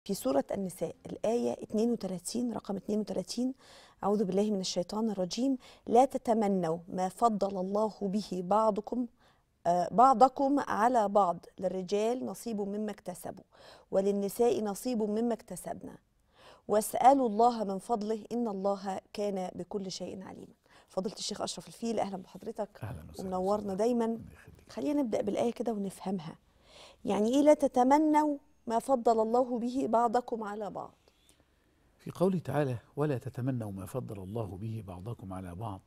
في سورة النساء الآية 32 رقم 32 أعوذ بالله من الشيطان الرجيم لا تتمنوا ما فضل الله به بعضكم آه، بعضكم على بعض للرجال نصيب مما اكتسبوا وللنساء نصيب مما اكتسبنا واسألوا الله من فضله إن الله كان بكل شيء عليما فضيلة الشيخ أشرف الفيل أهلا بحضرتك اهلا وسهلا ومنورنا دايما الله يخليك. خلينا نبدأ بالآية كده ونفهمها يعني إيه لا تتمنوا ما فضل الله به بعضكم على بعض في قوله تعالى ولا تتمنوا ما فضل الله به بعضكم على بعض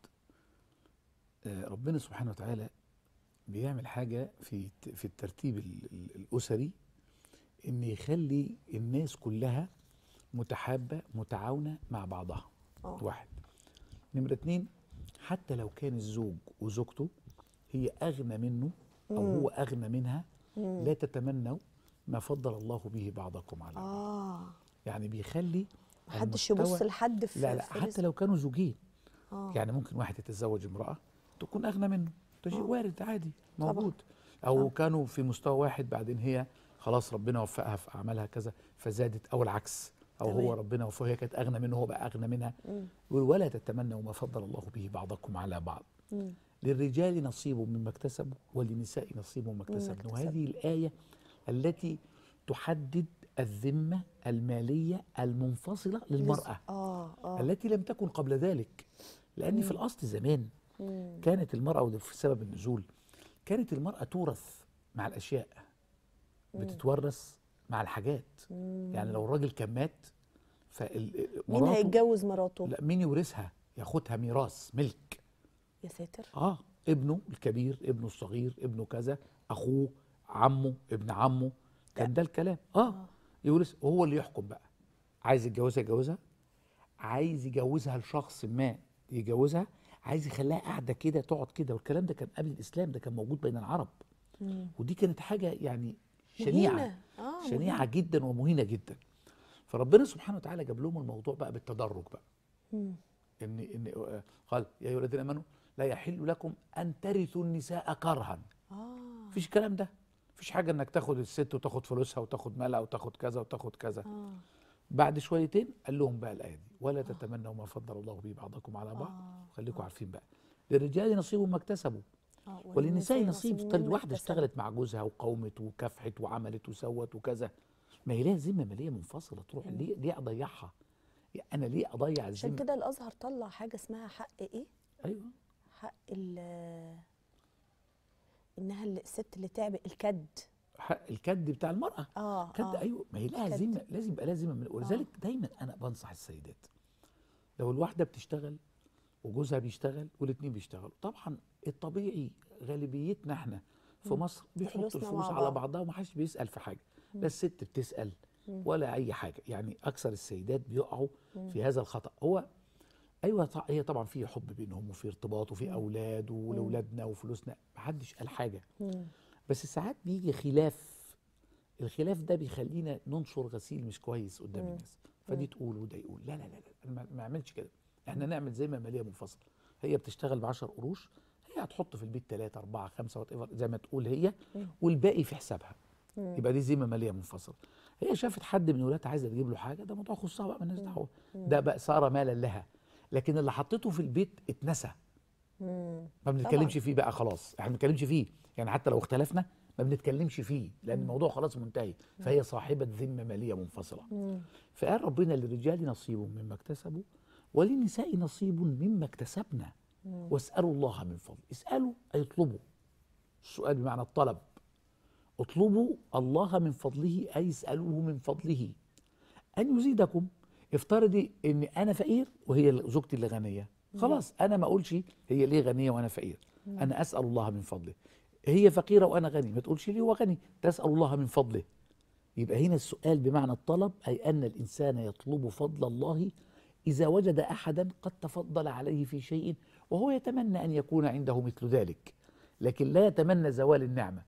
آه، ربنا سبحانه وتعالى بيعمل حاجة في في الترتيب ال- ال- الأسري إن يخلي الناس كلها متحابة متعاونة مع بعضها آه. واحد نمرة اتنين حتى لو كان الزوج وزوجته هي أغنى منه أو هو أغنى منها لا تتمنوا ما فضل الله به بعضكم على بعض آه يعني بيخلي محدش المستوى- يبص لحد في لا لا في حتى رزقه. لو كانوا زوجين آه. يعني ممكن واحد يتزوج امرأة تكون أغنى منه ده شيء آه. وارد عادي طبعاً. موجود أو كانوا في مستوى واحد بعدين هي خلاص ربنا وفقها في أعمالها كذا فزادت أو العكس أو تمام. هو ربنا وفقها هي كانت أغنى منه هو بقى أغنى منها مم. يقول ولا تتمنوا ما فضل الله به بعضكم على بعض مم. للرجال نصيب مما اكتسبوا وللنساء نصيب مما اكتسبن اكتسبن. وهذه الآية التي تحدد الذمة المالية المنفصلة للمرأة آه آه التي لم تكن قبل ذلك لأن في الأصل زمان مم. كانت المرأة وده في سبب النزول كانت المرأة تورث مع الأشياء بتتورث مع الحاجات يعني لو الراجل كان مات فال مين مراته- هيتجوز مراته لا مين يورثها ياخدها ميراث ملك يا ساتر اه ابنه الكبير ابنه الصغير ابنه كذا اخوه عمه ابن عمه كان ده الكلام اه يورث وهو اللي يحكم بقى عايز يتجوزها يتجوزها عايز يجوزها لشخص ما يجوزها عايز يخليها قاعده كده تقعد كده والكلام ده كان قبل الاسلام ده كان موجود بين العرب مم. ودي كانت حاجه يعني شنيعه مهينة. آه شنيعه جدا ومهينه جدا فربنا سبحانه وتعالى جاب لهم الموضوع بقى بالتدرج بقى مم. ان ان آه، قال يا ايها الذين امنوا لا يحل لكم ان ترثوا النساء كرها آه مفيش الكلام ده مفيش حاجه انك تاخد الست وتاخد فلوسها وتاخد مالها وتاخد كذا وتاخد كذا آه بعد شويتين قال لهم بقى الايه دي ولا تتمنوا ما فضل الله به بعضكم على بعض آه. خليكم عارفين بقى للرجال نصيب ما اكتسبوا آه وللنساء نصيب طيب مما واحده اكتسب. اشتغلت مع جوزها وقومت وكافحت وعملت وسوت وكذا ما هي ليها ذمه ماليه منفصله تروح ليه ليه اضيعها يعني انا ليه اضيع عشان الذمه كده الازهر طلع حاجه اسمها حق ايه ايوه حق ال انها الست اللي تعب الكد حق الكد بتاع المراه اه كد آه. ايوه ما هي لها كد. ذمه لازم يبقى لها ذمه من- ولذلك دايما انا بنصح السيدات لو الواحده بتشتغل وجوزها بيشتغل والاثنين بيشتغلوا طبعا الطبيعي غالبيتنا احنا في مصر بيحطوا فلوسنا الفلوس مع على بعض. بعضها ومحدش بيسال في حاجه لا الست بتسال ولا اي حاجه يعني اكثر السيدات بيقعوا في هذا الخطا هو ايوه ط- هي طبعا في حب بينهم وفي ارتباط وفي اولاد ولاولادنا وفلوسنا محدش قال حاجه مم. بس ساعات بيجي خلاف الخلاف ده بيخلينا ننشر غسيل مش كويس قدام الناس فدي تقول وده يقول لا لا لا, لا أنا ما- ما اعملش كده احنا نعمل زي ما ماليه منفصله هي بتشتغل ب 10 قروش هي هتحط في البيت 3 4 5 وات زي ما تقول هي والباقي في حسابها يبقى دي ذمه ماليه منفصله هي شافت حد من ولادها عايزه تجيب له حاجه ده موضوع خصها بقى مالناش دعوه ده بقى صار مالا لها لكن اللي حطيته في البيت اتنسى مم. ما بنتكلمش فيه بقى خلاص احنا ما بنتكلمش فيه يعني حتى لو اختلفنا ما بنتكلمش فيه لان الموضوع خلاص منتهي فهي صاحبه ذمه ماليه منفصله فقال ربنا للرجال نصيب مما اكتسبوا وللنساء نصيب مما اكتسبنا واسالوا الله من فضله اسالوا اي اطلبوا السؤال بمعنى الطلب اطلبوا الله من فضله اي اسالوه من فضله ان يزيدكم افترضي ان انا فقير وهي زوجتي اللي غنيه خلاص انا ما اقولش هي ليه غنيه وانا فقير انا اسال الله من فضله هي فقيره وانا غني ما تقولش ليه هو غني تسال الله من فضله يبقى هنا السؤال بمعنى الطلب اي ان الانسان يطلب فضل الله اذا وجد احدا قد تفضل عليه في شيء وهو يتمنى ان يكون عنده مثل ذلك لكن لا يتمنى زوال النعمه